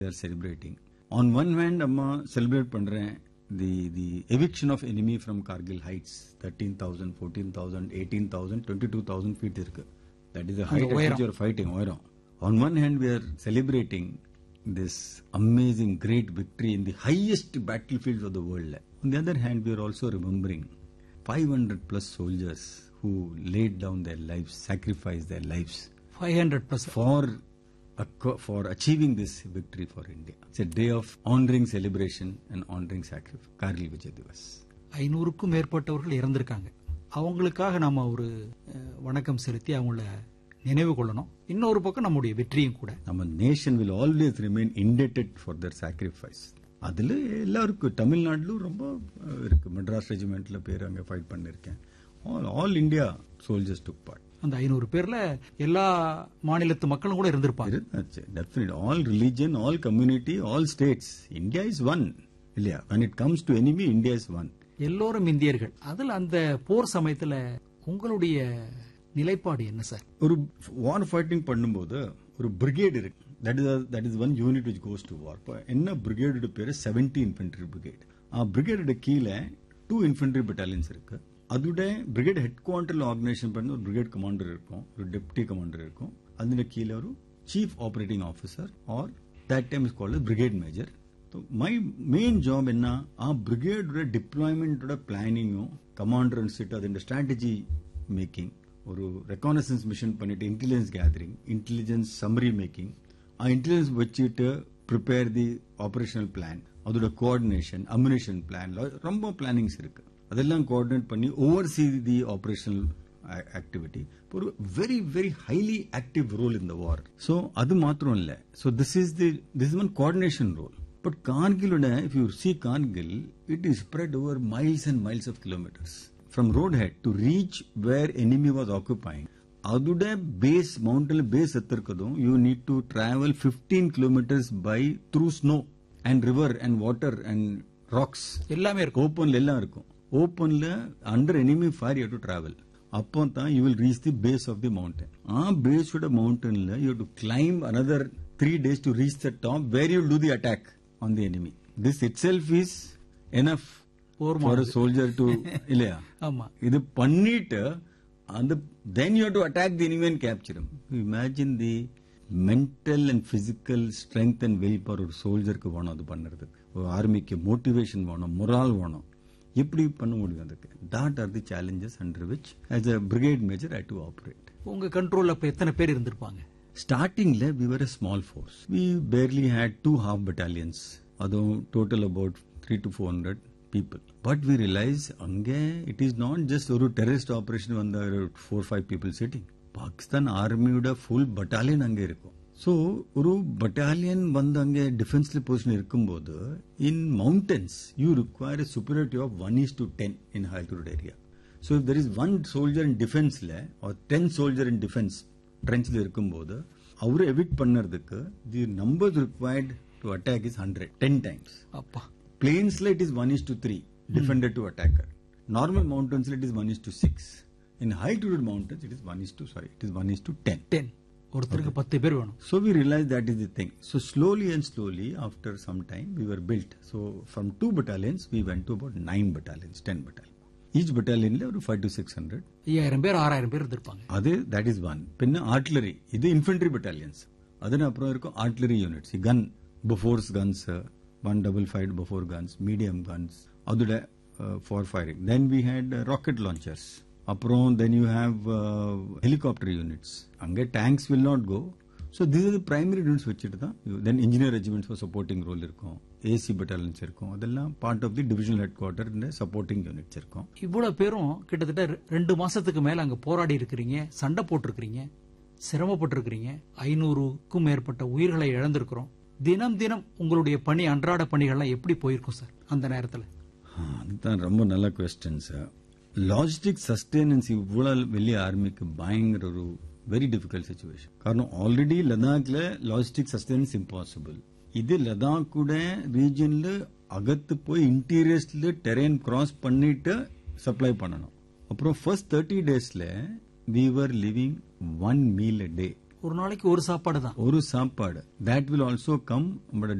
they are celebrating. On one hand, amma celebrate பண்றேன் the the eviction of enemy from Kargil heights 13,000, 14,000, 18,000, 22,000 feet இருக்கு. That is the height at உயரம். which you are fighting. உயரம். On one hand, we are celebrating this amazing great victory in the highest battlefields of the world. On the other hand, we are also remembering 500 plus soldiers who laid down their lives, sacrificed their lives five hundred plus for acco- for achieving this victory for India. It's a day of honoring celebration and honoring sacrifice. Kargil Vijay Divas. ஐநூறுக்கும் மேற்பட்டவர்கள் இறந்திருக்காங்க அவங்களுக்காக நாம ஒரு அஹ், வணக்கம் செலுத்தி அவங்கள நினைவு கொள்ளணும் இன்னொரு பக்கம் நம்முடைய வெற்றியும் கூட நம்ம nation will always remain indebted for their sacrifice அதுல எல்லாருக்கும் தமிழ்நாட்டிலும் ரொம்ப அஹ், இருக்கு மெட்ராஸ் ரெஜிமெண்ட்ல பேர் அங்க ஃபைட் பண்ணிருக்கேன் all all India soldiers took part அந்த ஐநூறு பேர்ல எல்லா மாநிலத்து மக்களும் கூட இருந்திருப்பாங்க definite all religion all community all states India is one இல்லையா when it comes to enemy India is one எல்லோரும் இந்தியர்கள் அதுல அந்த போர் சமயத்துல உங்களுடைய நிலைப்பாடு என்ன சார் ஒரு வார் ஃபைட்டிங் பண்ணும்போது ஒரு பிரிகேட் இருக்கு that is that is one unit which goes to war இப்போ என்ன பிரிகேடோட பேரு செவன்டி இன்ஃபென்ட்ரி பிரிகேட் ஆ பிரிகேடோட கீழே டூ இன்ஃபென்ட்ரி பட்டாலியன்ஸ் இருக்கு அதோட பிரிகேட் ஹெட் குவார்டர்ல ஆர்கனைசேஷன் பண்ணி ஒரு பிரிகேட் கமாண்டர் இருக்கும் ஒரு டெப்டி கமாண்டர் இருக்கும் அதுல கீழே ஒரு chief operating officer or that time is called brigade major my main job என்ன ആ ബ്രിഗേഡോட ഡിപ്ലോയ്മെന്റോட പ്ലാനിങ്ങും കമാൻഡർ അനുസരിച്ച് അതിന്റെ സ്ട്രാറ്റജി മേക്കിംഗ് ഒരു ரெக்கானசன்ஸ் மிஷன் பண்ணிட்டு intelligence gathering intelligence summary making ஆ இன்டெலிஜென்ஸ் வச்சுட்டு ப்ரிப்பேர் தி ஆபரேஷனல் பிளான் அதோட கோஆர்டினேஷன் அம்யூனேஷன் பிளான் ரொம்ப பிளானிங்ஸ் இருக்கு அதெல்லாம் கோஆர்டினேட் பண்ணி oversee the operational activity ஒரு very very highly active role in the war so அது மாத்திரம் இல்ல so this is the this one coordination role but கார்கிலோட if you see Kargil it is spread over miles and miles of kilometers from road head to reach where enemy was occupying அதோட base மவுண்டன்ல base எத்திருக்கதும் you need to travel fifteen kilometers by through snow and river and water and rocks எல்லாமே இருக்கும் ஓப்பன்ல எல்லாம் இருக்கும் ஓப்பன்ல under enemy fire you to travel அப்போ தான் you will reach the base of the mountain ஆ பேஸோட மவுண்டன்ல you to climb another three days to reach the top where you do the attack on the enemy this itself is enough போர் for soldier to இல்லையா ஆமா இது பண்ணிட்டு அந்த then you to attack the enemy and capture imagine the mental and physical strength and will power ஒரு சோல்ஜருக்கு வேணும் அது பண்ணுறதுக்கு ஒரு ஆர்மிக்கு மோட்டிவேஷன் வேணும் மொரால் வேணும் எப்படி பண்ண முடியும் அதுக்கு that are the challenges under which as a brigade major I to operate உங்க கண்ட்ரோல்ல இப்ப எத்தனை பேர் இருந்திருப்பாங்க ஸ்டார்டிங்ல we were a small force we barely had two half battalions அதுவும் total about three to four hundred people but we realise அங்கே it is not just ஒரு டெரரிஸ்ட் ஆபரேஷன் வந்த four five people sitting Pakistan ஆர்மியோட full battalion அங்கே இருக்கும் so ஒரு battalion வந்து அங்கே டிஃபென்ஸ்ல பொசிஷன் இருக்கும்போது in mountains you require superiority of one is to ten in high altitude area so if there is one soldier in டிஃபென்ஸ்ல or ten soldier in defence ட்ரென்ச்ல இருக்கும்போது அவரை எவிட் பண்ணறதுக்கு the number required to attack is hundred ten times அப்பா பிளேன்ஸ்ல it is one is to three defender to attacker normal மவுண்டன்ஸ்ல it is one is to six in high altitude mountains it is one is to sorry it is one is to ten ten ஒருத்தருக்கு பத்து பேர் வேணும் So we realized that is the thing. So slowly and slowly, after some time, we were built. So from two battalions, we went to about nine battalions, ten battalions. Each battalion ஒரு five to six hundred. ஐயாயிரம் பேர் ஆறாயிரம் பேர் இருந்திருப்பாங்க அது that is one. பின்ன artillery. இது infantry battalions. அதன் அப்புறம் இருக்கும் artillery units. gun, Bofors guns, uh, one double fired Bofors guns, medium guns. அதோட uh, for firing. Then we had uh, rocket launchers. அப்புறம் then you have helicopter units அங்கே tanks will not go so this is primary units வச்சுட்டு தான் then engineer regiments for supporting role இருக்கும் AC battalions இருக்கும் அதெல்லாம் part of the divisional headquarter supporting units இருக்கும் இவ்வளவு பேரும் கிட்டத்தட்ட ரெ- ரெண்டு மாசத்துக்கு மேல அங்க போராடி இருக்கிறீங்க சண்டை போட்டிருக்கிறீங்க சிரமப்பட்டிருக்கிறீங்க ஐநூறுக்கும் மேற்பட்ட உயிர்களை இழந்திருக்கிறோம் தினம் தினம் உங்களுடைய பணி அன்றாட பணிகள்லாம் எப்படி போயிருக்கும் சார் அந்த நேரத்துல ஆ, அதுதான் ரொம்ப நல்ல கொஸ்டின்ஸ் லாஜிஸ்டிக் சஸ்டெனன்ஸ் இவ்வளவு வெளிய ஆர்மிக்கு பயங்கர ஒரு வெரி டிஃபிகல்ட் சுச்சுவேஷன் காரணம் ஆல்ரெடி லடாக்ல லாஜிஸ்டிக் சஸ்டெனன்ஸ் இம்பாசிபிள் இது லடாக் கூட ரீஜன்ல அகத்து போய் இன்டீரியர்ஸ்ல டெரெயின் கிராஸ் பண்ணிட்டு சப்ளை பண்ணணும் அப்புறம் ஃபர்ஸ்ட் தேர்ட்டி டேஸ்ல we were living one meal a day ஒரு நாளைக்கு ஒரு சாப்பாடு தான் ஒரு சாப்பாடு that will also come but